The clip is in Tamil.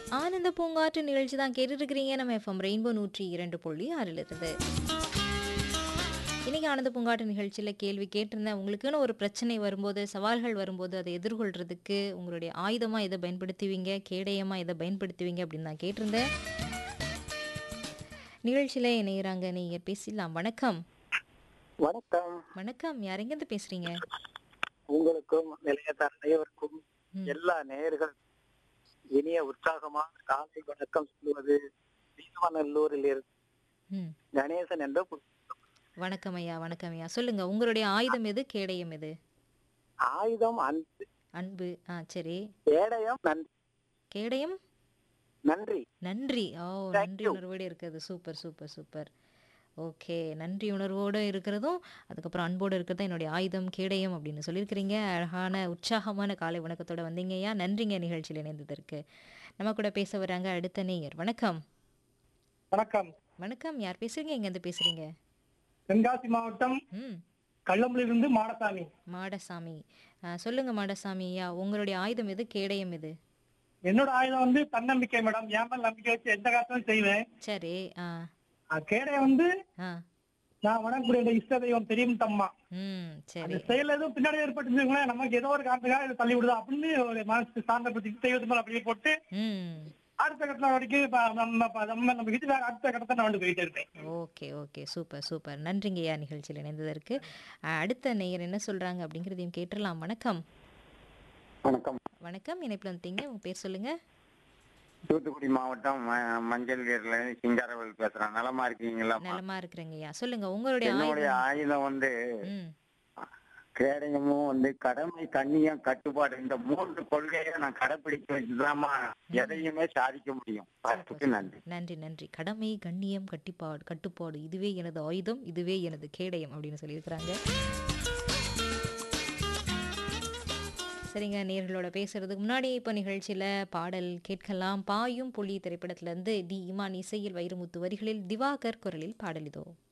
ஆனந்த பூங்காற்று நிகழ்ச்சி தான் கேட்டுருக்கிறீங்க நம்ம எஃப்எம் ரெயின்போ நூற்றி இரண்டு புள்ளி ஆறில் இருந்து இன்னைக்கு ஆனந்த பூங்காட்டு நிகழ்ச்சியில் கேள்வி கேட்டிருந்தேன் உங்களுக்குன்னு ஒரு பிரச்சனை வரும்போது சவால்கள் வரும்போது அதை எதிர்கொள்றதுக்கு உங்களுடைய ஆயுதமாக எதை பயன்படுத்துவீங்க கேடயமாக எதை பயன்படுத்துவீங்க அப்படின்னு நான் கேட்டிருந்தேன் நிகழ்ச்சியில் இணைகிறாங்க நீங்கள் பேசிடலாம் வணக்கம் வணக்கம் வணக்கம் யார் எங்கேருந்து பேசுகிறீங்க உங்களுக்கும் நிலையத்தார் அனைவருக்கும் ம். எல்லா நேயர்கள் இனிய உற்சாகமான காலை வணக்கம் சொல்லுவது வீரவநல்லூரில் இருந்து ம் கணேசன் என்ற பு- வணக்கம் ஐயா வணக்கம் ஐயா சொல்லுங்க உங்களுடைய ஆயுதம் எது கேடயம் எது ஆயுதம் அன்பு அன்பு ஆ சரி கேடயம் நன்றி கேடயம் நன்றி நன்றி ஓ Thank நன்றி you. உணர்வோடு இருக்கிறது சூப்பர் சூப்பர் சூப்பர் ஓகே நன்றி உணர்வோடு இருக்கிறதும் அதுக்கப்புறம் அன்போடு இருக்கிறது என்னுடைய ஆயுதம் கேடயம் அப்படின்னு சொல்லியிருக்கிறீங்க அழகான உற்சாகமான காலை வணக்கத்தோட வந்தீங்க ஐயா நன்றிங்க நிகழ்ச்சியில் இணைந்ததற்கு நம்ம கூட பேச வராங்க அடுத்த நேயர் வணக்கம் வணக்கம் வணக்கம் யார் பேசுறீங்க எங்கேருந்து பேசுறீங்க தென்காசி மாவட்டம் ம் கள்ளம்புலியிலிருந்து மாடசாமி மாடசாமி ஆ, சொல்லுங்க மாடசாமி ஐயா உங்களுடைய ஆயுதம் எது கேடயம் எது என்னோட ஆயுதம் வந்து தன்னம்பிக்கை மேடம் என் மேல நம்பிக்கை வச்சு எந்த காலத்திலும் செய்வேன் சரி ஆ அஹ் கேடைய வந்து ஆ நான் வணங்கக்கூடிய இந்த இஷ்ட தெய்வம் தெரியும் தம்மா ம் சரி அந்த செயல் எதுவும் பின்னாடி ஏற்பட்டு நமக்கு ஏதோ ஒரு காரணத்துக்காக இதை தள்ளி விடுதா அப்படின்னு ஒரு மனசு சாந்தப்படுத்தி தெய்வத்து மேல அப்படியே போட்டு ம் அடுத்த கட்டத்துல வரைக்கும் இப்ப நம்ம இப்ப நம்ம நம்ம இது வேற அடுத்த கட்டத்தை நான் வந்து போயிட்டே இருப்பேன் ஓகே ஓகே சூப்பர் சூப்பர் நன்றிங்கய்யா நிகழ்ச்சியில் இணைந்ததற்கு அஹ், அடுத்த நேயர் என்ன சொல்றாங்க அப்படிங்கிறதையும் கேட்டுடலாம் வணக்கம் வணக்கம் வணக்கம் இணைப்பில் வந்துட்டீங்க உங்க பேர் சொல்லுங்க தூத்துக்குடி மாவட்டம் ம- மஞ்சள் கீரில சிங்காரவேல் பேசுறேன் நலமா இருக்கீங்களா நலமா இருக்கிறேங்கய்யா சொல்லுங்க உங்களுடைய என்னுடைய ஆயுதம் ஆயுதம் வந்து ம் கேடயமும் வந்து கடமை கண்ணியம் கட்டுப்பாடு இந்த மூன்று கொள்கையை நான் கடைபிடிக்க வச்சுதாம்மா எதையுமே சாதிக்க முடியும் அதுக்கு நன்றி நன்றி நன்றி கடமை கண்ணியம் கட்டிப்பாடு கட்டுப்பாடு இதுவே எனது ஆயுதம் இதுவே எனது கேடயம் அப்படின்னு சொல்லியிருக்கிறாங்க சரிங்க நேர்களோட பேசுறதுக்கு முன்னாடி இப்போ நிகழ்ச்சியில் பாடல் கேட்கலாம் பாயும் புலி திரைப்படத்திலிருந்து டி இமான் இசையில் வைரமுத்து வரிகளில் திவாகர் குரலில் பாடல் இதோ